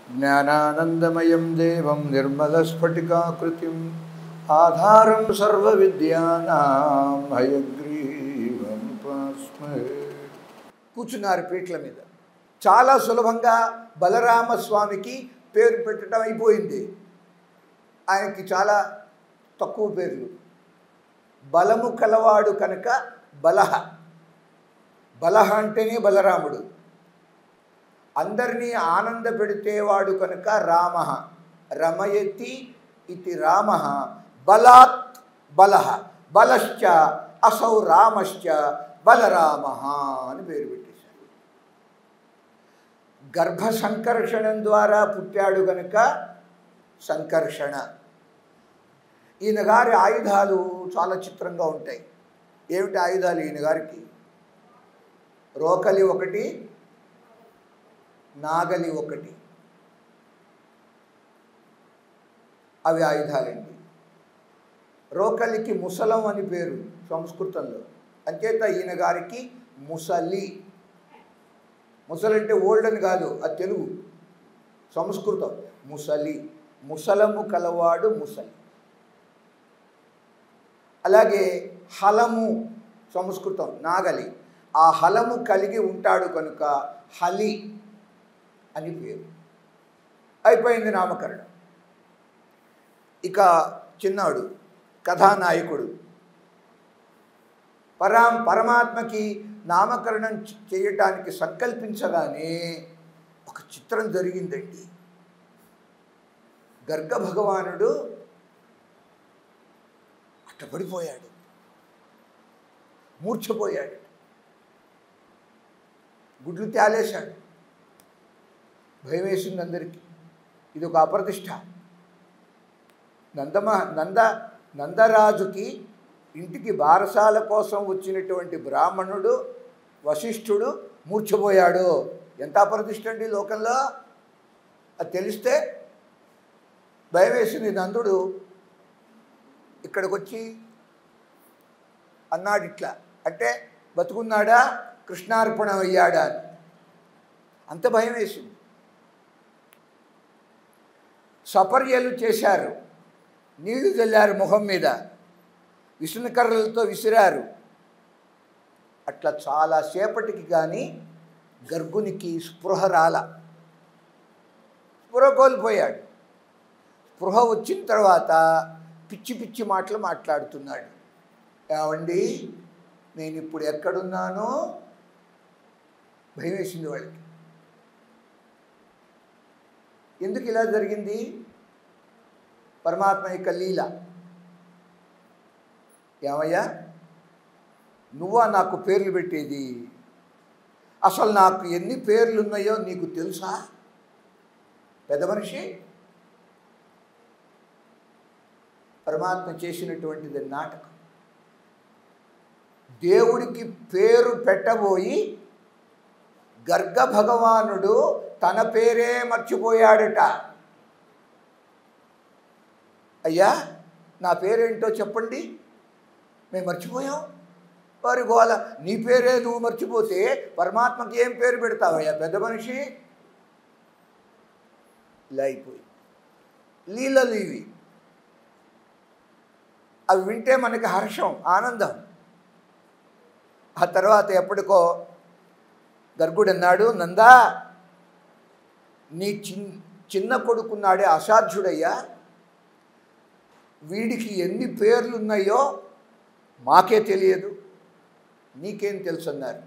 జ్ఞానానందమయం దేవం నిర్మలస్ఫటికాకృతిం ఆధారం సర్వవిద్యానాం హయగ్రీవముపాస్మహే కూర్చున్నారు పీట్ల మీద చాలా సులభంగా బలరామస్వామికి పేరు పెట్టడం అయిపోయింది ఆయనకి చాలా తక్కువ పేర్లు బలము కలవాడు కనుక బలహ బలహ అంటేనే బలరాముడు అందరినీ ఆనంద పెడితేవాడు కనుక రామ రమయతి ఇది రామ బలాత్ బలహ బలశ్చ అసౌ రామశ్చ బలరామ అని పేరు పెట్టేశాడు గర్భ సంకర్షణం ద్వారా పుట్టాడు కనుక సంకర్షణ ఈయన గారి ఆయుధాలు చాలా చిత్రంగా ఉంటాయి ఏమిటి ఆయుధాలు ఈయన గారికి రోకలి ఒకటి నాగలి ఒకటి అవి ఆయుధాలండి రోకలికి ముసలం అని పేరు సంస్కృతంలో అంచేత ఈయన గారికి ముసలి ముసలంటే ఓల్డ్ అని కాదు అది తెలుగు సంస్కృతం ముసలి ముసలము కలవాడు ముసలి అలాగే హలము సంస్కృతం నాగలి ఆ హలము కలిగి ఉంటాడు కనుక హలి అని పేరు అయిపోయింది నామకరణం ఇక చిన్నాడు కథానాయకుడు పరాం పరమాత్మకి నామకరణం చ- చేయటానికి సంకల్పించగానే ఒక చిత్రం జరిగిందండి గర్గ భగవానుడు అట్టపడిపోయాడు మూర్ఛపోయాడు గుడ్లు తేలేశాడు భయం వేసింది అందరికీ ఇది ఒక అప్రతిష్ట నందమ నంద నందరాజుకి ఇంటికి బారసాల కోసం వచ్చినటువంటి బ్రాహ్మణుడు వశిష్ఠుడు మూర్ఛపోయాడు ఎంత అప్రతిష్ట అండి లోకంలో అది తెలిస్తే భయం వేసింది నందుడు ఇక్కడికి వచ్చి అన్నాడు ఇట్లా అంటే బతుకున్నాడా కృష్ణార్పణం అయ్యాడా అని అంత భయం వేసింది సపర్యలు చేశారు నీళ్లు చల్లారు ముఖం మీద విసునకర్రలతో విసిరారు అట్లా చాలా సేపటికి కానీ గర్భునికి స్పృహ రాల స్పృహ కోల్పోయాడు స్పృహ వచ్చిన తర్వాత పిచ్చి పిచ్చి మాటలు మాట్లాడుతున్నాడు ఏమండి నేను ఇప్పుడు ఎక్కడున్నానో భయం వేసింది వాళ్ళకి ఎందుకు ఇలా జరిగింది పరమాత్మ యొక్క లీల ఏమయ్యా నువ్వా నాకు పేర్లు పెట్టేది అసలు నాకు ఎన్ని పేర్లు ఉన్నాయో నీకు తెలుసా పెద్ద మనిషి పరమాత్మ చేసినటువంటిది నాటకం దేవుడికి పేరు పెట్టబోయి గర్గ భగవానుడు తన పేరే మర్చిపోయాడట అయ్యా నా పేరేంటో చెప్పండి మేము మర్చిపోయాం వారి గోల నీ పేరే నువ్వు మర్చిపోతే పరమాత్మకి ఏం పేరు పెడతావయ్యా పెద్ద మనిషి ఇలా అయిపోయి లీలలు ఇవి అవి వింటే మనకి హర్షం ఆనందం ఆ తర్వాత ఎప్పటికో గర్గుడు అన్నాడు నందా నీ చిన్ చిన్న కొడుకున్నాడే అసాధ్యుడయ్యా వీడికి ఎన్ని పేర్లు ఉన్నాయో మాకే తెలియదు నీకేం తెలుసు అన్నారు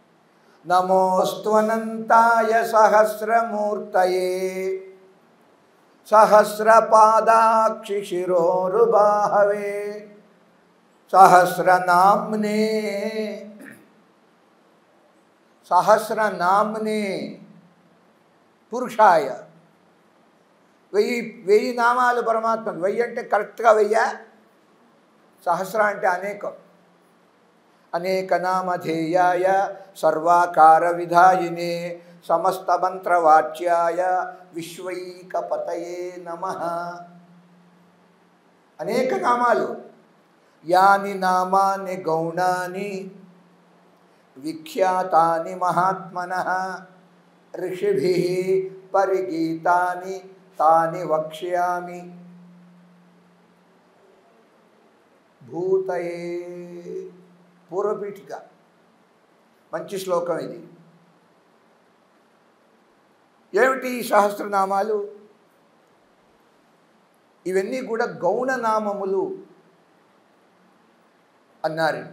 నమోస్త్వనంతాయ సహస్రమూర్తయే సహస్రపాదాక్షి శిరోరుబాహవే సహస్రనామ్నే సహస్రనామ్నే పురుషాయ వెయ్యి వెయ్యి నామాలు పరమాత్మకు వెయ్యి అంటే కరెక్ట్గా వెయ్యా సహస్ర అంటే అనేకం అనేక నామధేయాయ సర్వాకార విధాయినే సమస్త మంత్రవాచ్యాయ విశ్వైకపతయే నమ అనేక నామాలు యాని నామాని గౌణాని విఖ్యాతాని మహాత్మన ఋషిభి పరిగీతాని తాని వక్ష్యామి భూతయే పూర్వపీఠిక మంచి శ్లోకం ఇది ఏమిటి ఈ సహస్రనామాలు ఇవన్నీ కూడా గౌణనామములు అన్నారు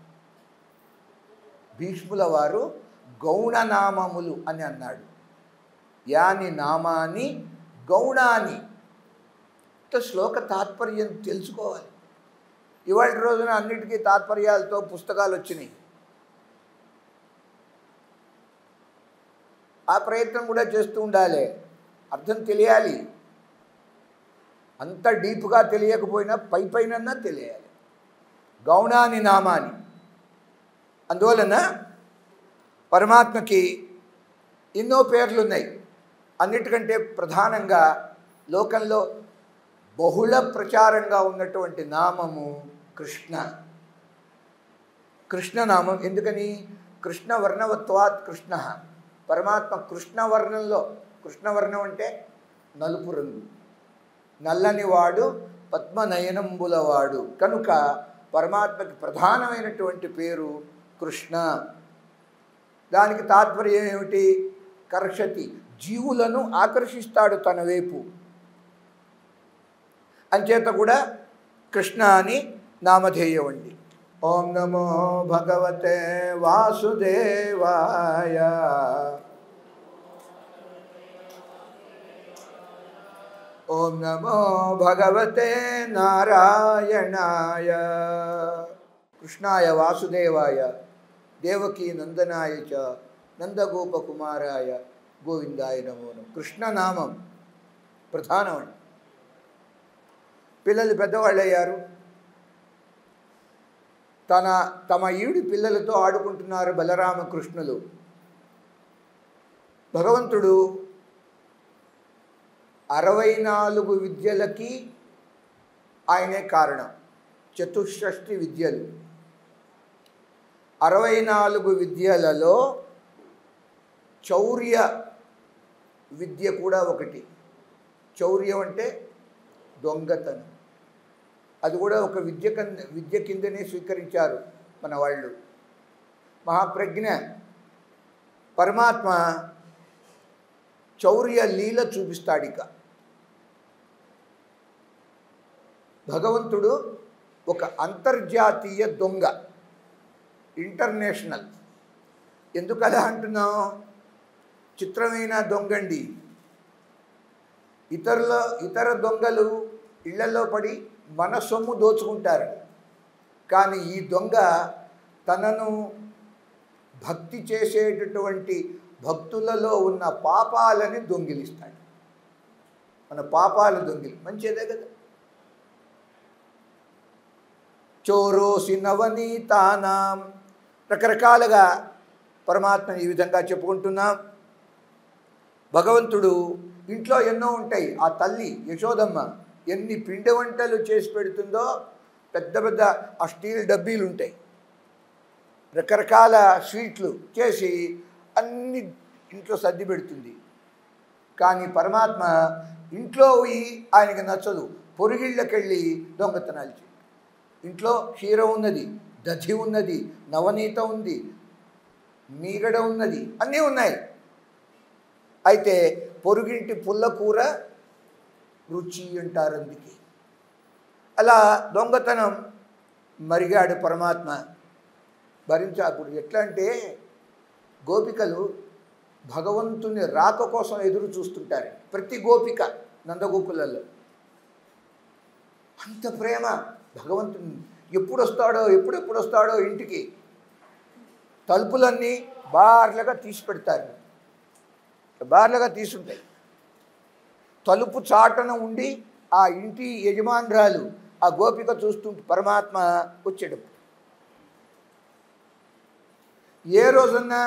భీష్ముల వారు గౌణనామములు అని అన్నాడు యాని నామాని గౌణాని ఇంత శ్లోక తాత్పర్యం తెలుసుకోవాలి ఇవాళ రోజున అన్నిటికీ తాత్పర్యాలతో పుస్తకాలు వచ్చినాయి ఆ ప్రయత్నం కూడా చేస్తూ ఉండాలి అర్థం తెలియాలి అంత డీప్గా తెలియకపోయినా పై పైన తెలియాలి గౌణాని నామాని అందువలన పరమాత్మకి ఎన్నో పేర్లు ఉన్నాయి అన్నిటికంటే ప్రధానంగా లోకంలో బహుళ ప్రచారంగా ఉన్నటువంటి నామము కృష్ణ కృష్ణనామం ఎందుకని కృష్ణ వర్ణవత్వాత్ కృష్ణ పరమాత్మ కృష్ణవర్ణంలో కృష్ణవర్ణం అంటే నలుపు రంగు నల్లని వాడు పద్మనయనంబులవాడు కనుక పరమాత్మకి ప్రధానమైనటువంటి పేరు కృష్ణ దానికి తాత్పర్యం ఏమిటి కర్షతి జీవులను ఆకర్షిస్తాడు తన వైపు అంచేత కూడా కృష్ణ అని నామధేయం అండి ఓం నమో భగవతే వాసుదేవాయ ఓం నమో భగవతే నారాయణాయ కృష్ణాయ వాసుదేవాయ దేవకీ నందనాయ చ నందగోపకుమారాయ గోవిందాయ నమో నమః కృష్ణనామం ప్రధానమండి పిల్లలు పెద్దవాళ్ళు అయ్యారు తన తమ ఈడి పిల్లలతో ఆడుకుంటున్నారు బలరామకృష్ణులు భగవంతుడు అరవై నాలుగు విద్యలకి ఆయనే కారణం చతుషష్ఠి విద్యలు అరవై నాలుగు విద్యలలో చౌర్య విద్య కూడా ఒకటి చౌర్యం అంటే దొంగతనం అది కూడా ఒక విద్య కింద విద్య కిందనే స్వీకరించారు మన వాళ్ళు మహాప్రజ్ఞ పరమాత్మ చౌర్య లీల చూపిస్తాడు ఇక భగవంతుడు ఒక అంతర్జాతీయ దొంగ ఇంటర్నేషనల్ ఎందుకు అలా అంటున్నాం చిత్రమైన దొంగండి ఇతరుల ఇతర దొంగలు ఇళ్లలో పడి మన సొమ్ము దోచుకుంటారు కానీ ఈ దొంగ తనను భక్తి చేసేటటువంటి భక్తులలో ఉన్న పాపాలని దొంగిలిస్తాడు మన పాపాలు దొంగిలి మంచిదే కదా చోరోసి నవనీతానాం రకరకాలుగా పరమాత్మని ఈ విధంగా చెప్పుకుంటున్నాం భగవంతుడు ఇంట్లో ఎన్నో ఉంటాయి ఆ తల్లి యశోదమ్మ ఎన్ని పిండి వంటలు చేసి పెడుతుందో పెద్ద పెద్ద ఆ స్టీల్ డబ్బీలు ఉంటాయి రకరకాల స్వీట్లు చేసి అన్ని ఇంట్లో సర్ది పెడుతుంది కానీ పరమాత్మ ఇంట్లో పోయి ఆయనకి నచ్చదు పొరుగిళ్ళకెళ్ళి దొంగతనాలు చేయి ఇంట్లో క్షీరం ఉన్నది దధి ఉన్నది నవనీత ఉంది మీగడ ఉన్నది అన్నీ ఉన్నాయి అయితే పొరుగింటి పుల్లకూర రుచి అంటారు అందుకే అలా దొంగతనం మరిగాడు పరమాత్మ భరించా అప్పుడు ఎట్లా అంటే గోపికలు భగవంతుని రాక కోసం ఎదురు చూస్తుంటారు ప్రతి గోపిక నందగోకులలో అంత ప్రేమ భగవంతుని ఎప్పుడు వస్తాడో ఎప్పుడెప్పుడు వస్తాడో ఇంటికి తలుపులన్నీ బార్లుగా తీసి పెడతారు బార్లుగా తీసుంటాయి తలుపు చాటన ఉండి ఆ ఇంటి యజమానురాలు ఆ గోపిక చూస్తుంటే పరమాత్మ వచ్చేటప్పుడు ఏ రోజున్నా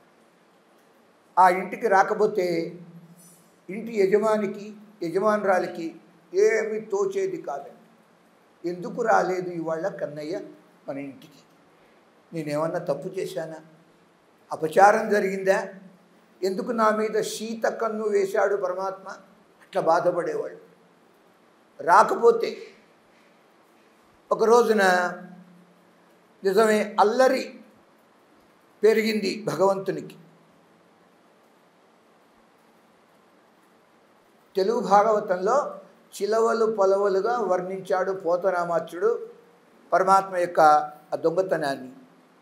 ఆ ఇంటికి రాకపోతే ఇంటి యజమానికి యజమానురాలికి ఏమి తోచేది కాదండి ఎందుకు రాలేదు ఇవాళ కన్నయ్య మన ఇంటికి నేనేమన్నా తప్పు చేశానా అపచారం జరిగిందా ఎందుకు నా మీద శీత కన్ను వేశాడు పరమాత్మ అట్లా బాధపడేవాళ్ళు రాకపోతే ఒక రోజున నిజమే అల్లరి పెరిగింది భగవంతునికి తెలుగు భాగవతంలో చిలవలు పొలవలుగా వర్ణించాడు పోతరామాచ్యుడు పరమాత్మ యొక్క ఆ దొంగతనాన్ని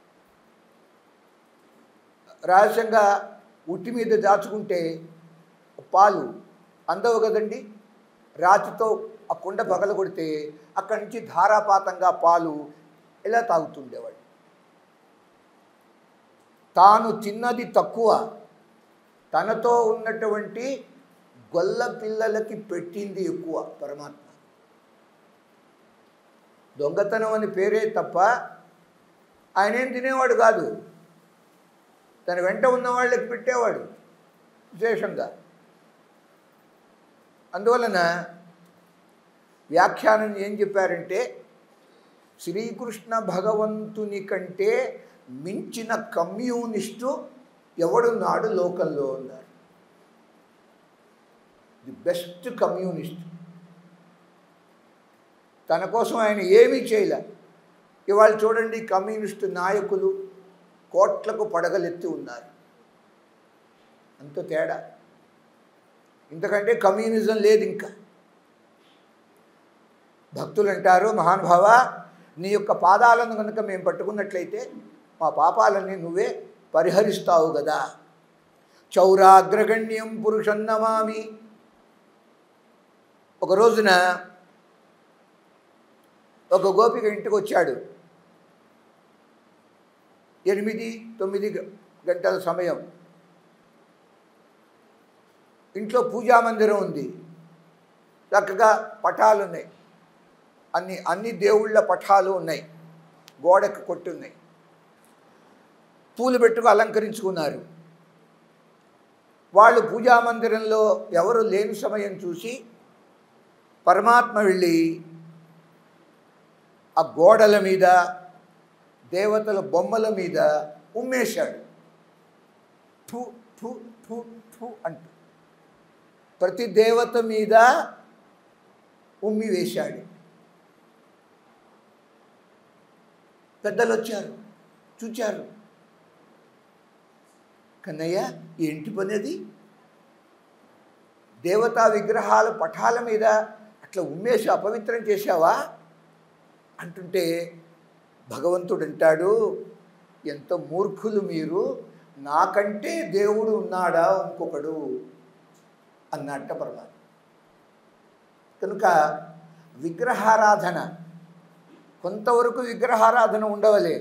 రహస్యంగా ఉట్టి మీద దాచుకుంటే పాలు అందవు కదండి రాతితో ఆ కుండ పగల కొడితే అక్కడి నుంచి ధారాపాతంగా పాలు ఇలా తాగుతుండేవాడు తాను తిన్నది తక్కువ తనతో ఉన్నటువంటి గొల్ల పిల్లలకి పెట్టింది ఎక్కువ పరమాత్మ దొంగతనం అని పేరే తప్ప ఆయన ఏం తినేవాడు కాదు తన వెంట ఉన్న వాళ్ళకి పెట్టేవాడు విశేషంగా అందువలన వ్యాఖ్యానం ఏం చెప్పారంటే శ్రీకృష్ణ భగవంతుని కంటే మించిన కమ్యూనిస్టు ఎవడున్నాడు లోకల్లో ఉన్నారు ది బెస్ట్ కమ్యూనిస్ట్ తన కోసం ఆయన ఏమీ చేయలే ఇవాళ చూడండి కమ్యూనిస్టు నాయకులు కోట్లకు పడగలెత్తి ఉన్నారు అంత తేడా ఇంతకంటే కమ్యూనిజం లేదు ఇంకా భక్తులు అంటారు మహానుభావ నీ యొక్క పాదాలను కనుక మేము పట్టుకున్నట్లయితే మా పాపాలన్నీ నువ్వే పరిహరిస్తావు కదా చౌరాగ్రగణ్యం పురుషన్నమామి ఒక రోజున ఒక గోపిక ఇంటికి వచ్చాడు ఎనిమిది తొమ్మిది గంటల సమయం ఇంట్లో పూజా మందిరం ఉంది చక్కగా పటాలు ఉన్నాయి అన్ని అన్ని దేవుళ్ళ పటాలు ఉన్నాయి గోడకు కొట్టున్నాయి పూలు పెట్టుకు అలంకరించుకున్నారు వాళ్ళు పూజా మందిరంలో ఎవరు లేని సమయం చూసి పరమాత్మ వెళ్ళి ఆ గోడల మీద దేవతల బొమ్మల మీద ఉమ్మేశాడు ఠు ఠు ఠు ఠు అంటూ ప్రతి దేవత మీద ఉమ్మి వేశాడు పెద్దలు వచ్చారు చూచారు కన్నయ్య ఏంటి పని అది దేవతా విగ్రహాల పటాల మీద అట్లా ఉమ్మేసి అపవిత్రం చేశావా అంటుంటే భగవంతుడు అంటాడు ఎంత మూర్ఖులు మీరు నాకంటే దేవుడు ఉన్నాడా ఇంకొకడు అన్నట్ట పరమాత్మ కనుక విగ్రహారాధన కొంతవరకు విగ్రహారాధన ఉండవలే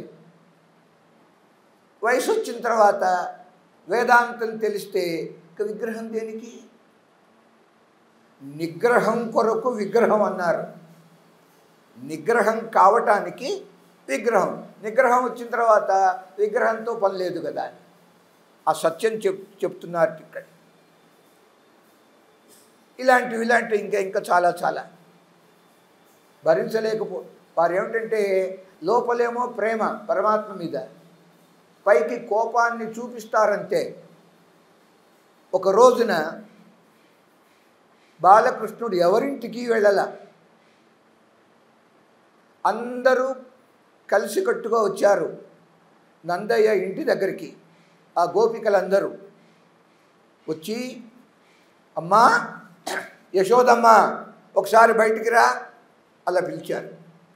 వయసు వచ్చిన తర్వాత వేదాంతం తెలిస్తే ఇక విగ్రహం దేనికి నిగ్రహం కొరకు విగ్రహం అన్నారు నిగ్రహం కావటానికి విగ్రహం నిగ్రహం వచ్చిన తర్వాత విగ్రహంతో పని లేదు కదా ఆ సత్యం చెప్ చెప్తున్నారు ఇక్కడ ఇలాంటివి ఇలాంటివి ఇంకా ఇంకా చాలా చాలా భరించలేకపో వారు ఏమిటంటే లోపలేమో ప్రేమ పరమాత్మ మీద పైకి కోపాన్ని చూపిస్తారంతే ఒక రోజున బాలకృష్ణుడు ఎవరింటికి వెళ్ళల అందరూ కలిసికట్టుగా వచ్చారు నందయ్య ఇంటి దగ్గరికి ఆ గోపికలందరూ వచ్చి అమ్మా యశోదమ్మ ఒకసారి బయటికి రా అలా పిలిచారు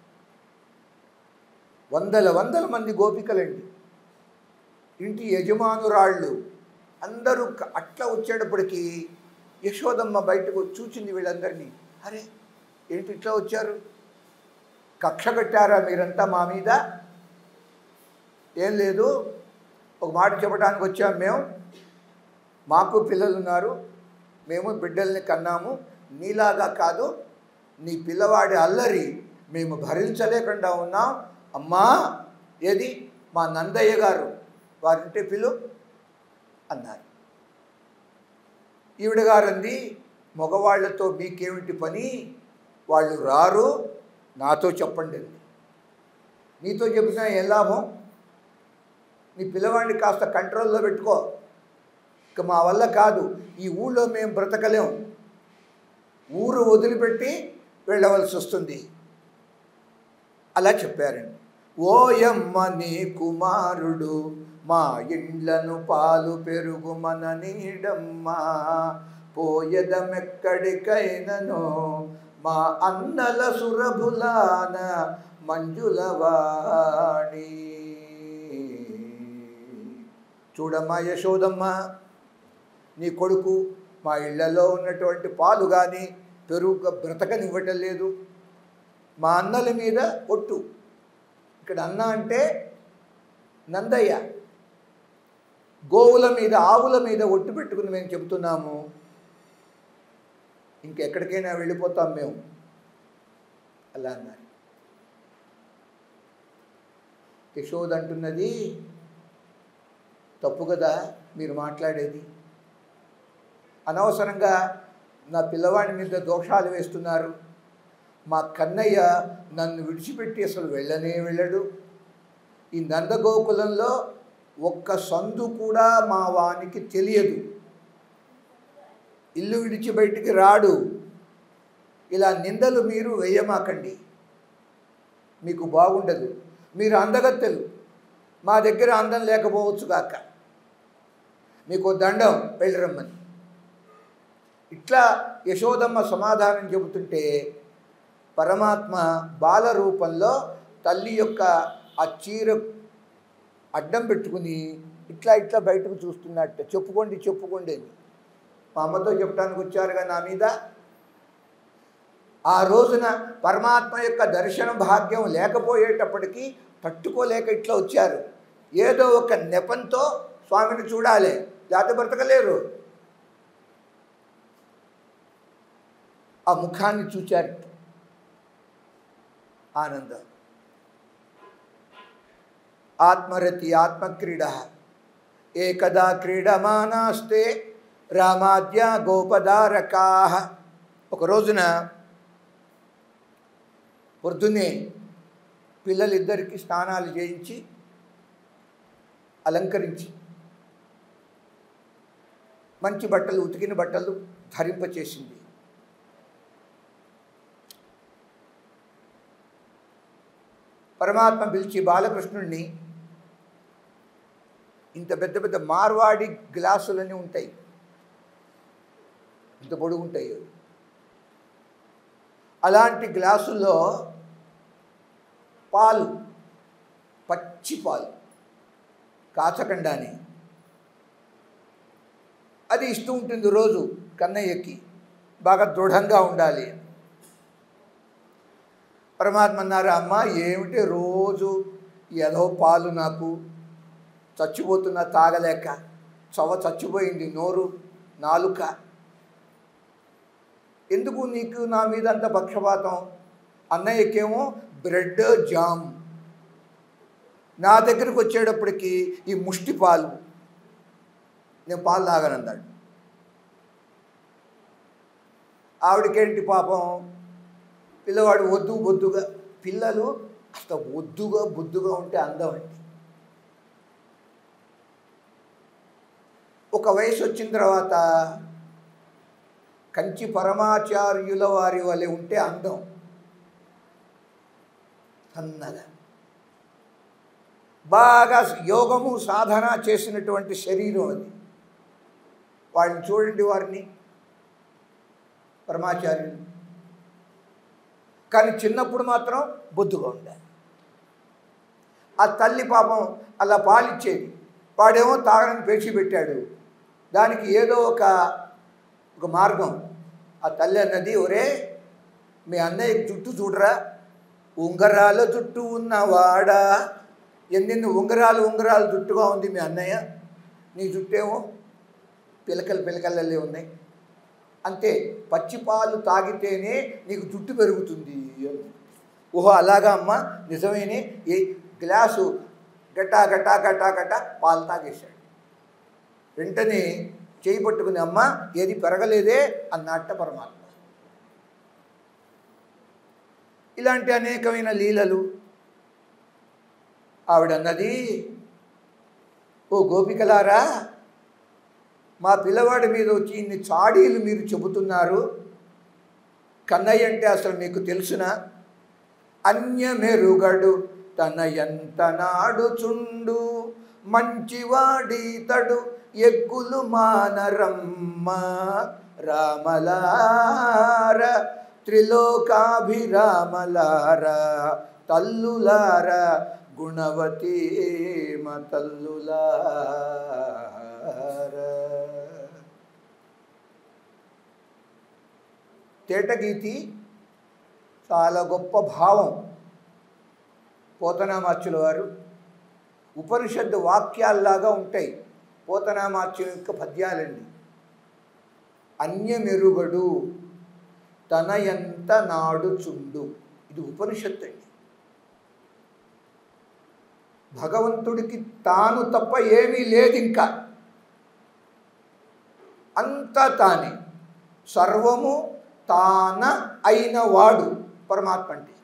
వందల వందల మంది గోపికలండి ఇంటి యజమానురాళ్ళు అందరూ క- అట్లా వచ్చేటప్పటికి యశోదమ్మ బయటకు చూచింది వీళ్ళందరినీ అరే ఏంటి ఇట్లా వచ్చారు కక్ష కట్టారా మీరంతా మా మీద ఏం లేదు ఒక మాట చెప్పడానికి వచ్చాం మేము మాకు పిల్లలు ఉన్నారు మేము బిడ్డల్ని కన్నాము నీలాగా కాదు నీ పిల్లవాడి అల్లరి మేము భరించలేకుండా ఉన్నాం అమ్మా ఏది మా నందయ్య గారు వారింటే పిలు అన్నారు ఈవిడ గారంది మగవాళ్లతో మీకేమిటి పని వాళ్ళు రారు నాతో చెప్పండి అంది నీతో చెప్పినా ఏం లాభం నీ పిల్లవాడిని కాస్త కంట్రోల్లో పెట్టుకో ఇక మా వల్ల కాదు ఈ ఊళ్ళో మేము బ్రతకలేం ఊరు వదిలిపెట్టి వెళ్ళవలసి వస్తుంది అలా చెప్పారండి ఓయమ్మ నీ కుమారుడు మా ఇండ్లను పాలు పెరుగు మన నీడమ్మా పోయదమెక్కడికైనను మా అన్నల సురభులాన మంజులవాణి చూడమ్మా యశోదమ్మ నీ కొడుకు మా ఇళ్లలో ఉన్నటువంటి పాలు కానీ పెరుగు బ్రతకనివ్వటం లేదు మా అన్నల మీద ఒట్టు ఇక్కడ అన్న అంటే నందయ్య గోవుల మీద ఆవుల మీద ఒట్టు పెట్టుకుని మేము చెబుతున్నాము ఇంకెక్కడికైనా వెళ్ళిపోతాం మేము అలా అన్నారు యశోద అంటున్నది తప్పు కదా మీరు మాట్లాడేది అనవసరంగా నా పిల్లవాడి మీద దోషాలు వేస్తున్నారు మా కన్నయ్య నన్ను విడిచిపెట్టి అసలు వెళ్ళనే వెళ్ళడు ఈ నందగోకులంలో ఒక్క సందు కూడా మా వానికి తెలియదు ఇల్లు విడిచి బయటికి రాడు ఇలా నిందలు మీరు వేయమాకండి మీకు బాగుండదు మీరు అందగత్తెలు మా దగ్గర అందం లేకపోవచ్చు కాక మీకు దండం వెళ్ళరమ్మని ఇట్లా యశోదమ్మ సమాధానం చెబుతుంటే పరమాత్మ బాల రూపంలో తల్లి యొక్క ఆ చీర అడ్డం పెట్టుకుని ఇట్లా ఇట్లా బయటకు చూస్తున్నట్ట చెప్పుకోండి చెప్పుకోండి అని మా అమ్మతో చెప్పడానికి వచ్చారుగా నా మీద ఆ రోజున పరమాత్మ యొక్క దర్శన భాగ్యం లేకపోయేటప్పటికీ తట్టుకోలేక ఇట్లా వచ్చారు ఏదో ఒక నెపంతో స్వామిని చూడాలి లేకపోతే బ్రతకలేరు ఆ ముఖాన్ని చూచారు ఆనందం ఆత్మరతి ఆత్మక్రీడ ఏకదా క్రీడమానాస్తే రామాద్య గోపదారకా ఒక రోజున పొద్దున్నే పిల్లలిద్దరికి స్నానాలు చేయించి అలంకరించి మంచి బట్టలు ఉతికిన బట్టలు ధరింపచేసింది పరమాత్మ పిలిచి బాలకృష్ణుడిని ఇంత పెద్ద పెద్ద మార్వాడి గ్లాసులన్నీ ఉంటాయి ఇంత పొడుగు ఉంటాయి అవి. అలాంటి గ్లాసుల్లో పాలు పచ్చి పాలు కాచకండాని అది ఇస్తూ ఉంటుంది రోజు కన్నయ్యకి బాగా దృఢంగా ఉండాలి పరమాత్మ అన్నారు అమ్మ ఏమిటి రోజు ఏదో పాలు నాకు చచ్చిపోతున్నా తాగలేక చవ చచ్చిపోయింది నోరు నాలుక ఎందుకు నీకు నా మీద అంత పక్షపాతం అన్నయ్యకేమో బ్రెడ్ జామ్ నా దగ్గరికి వచ్చేటప్పటికి ఈ ముష్టి పాలు నేను పాలు తాగనన్నాడు ఆవిడకేంటి పాపం పిల్లవాడు వద్దు బొద్దుగా పిల్లలు అసలు వద్దుగా బొద్దుగా ఉంటే అందం అండి ఒక వయసు వచ్చిన తర్వాత కంచి పరమాచార్యుల వారి వలె ఉంటే అందం సన్నగా బాగా యోగము సాధన చేసినటువంటి శరీరం అది వాళ్ళని చూడండి వారిని పరమాచార్యులు కానీ చిన్నప్పుడు మాత్రం బొద్దుగా ఉండాలి ఆ తల్లి పాపం అలా పాలిచ్చేది వాడేమో తాగడానికి పేచి పెట్టాడు దానికి ఏదో ఒక ఒక మార్గం ఆ తల్లి అన్నది ఒరే మీ అన్నయ్య జుట్టు చూడరా ఉంగరాల జుట్టు ఉన్నవాడా ఎన్నెన్ని ఉంగరాలు ఉంగరాలు జుట్టుగా ఉంది మీ అన్నయ్య నీ జుట్టేమో పిలకలు పిలకలల్లే ఉన్నాయి అంతే పచ్చి పాలు తాగితేనే నీకు జుట్టు పెరుగుతుంది అని. ఓహో అలాగా అమ్మ నిజమేనే ఏ గ్లాసు గటా గటా గటా గటా పాలు తాగేశాడు వెంటనే చేయి పట్టుకుని అమ్మ ఏది పెరగలేదే అన్నట్ట పరమాత్మ ఇలాంటి అనేకమైన లీలలు ఆవిడన్నది ఓ గోపికలారా మా పిల్లవాడి మీద వచ్చి ఇన్ని చాడీలు మీరు చెబుతున్నారు కన్నయ్య అంటే అసలు మీకు తెలుసునా అన్యమెరుగడు తన ఎంత నాడుచుండు మంచివాడీతడు ఎగ్గులు మానరమ్మ రామలార త్రిలోకాభిరామలార తల్లులార గుణవతీ తల్లులార తేటగీతి చాలా గొప్ప భావం పోతనామాచ్యుల వారు ఉపనిషత్తు వాక్యాల్లాగా ఉంటాయి పోతనామాచ్యుల యొక్క పద్యాలండి అన్యమెరుగడు తన ఎంత నాడుచుండు ఇది ఉపనిషత్తు అండి భగవంతుడికి తాను తప్ప ఏమీ లేదు ఇంకా అంతా తానే సర్వము తాన అయిన వాడు పరమాత్మ అంటే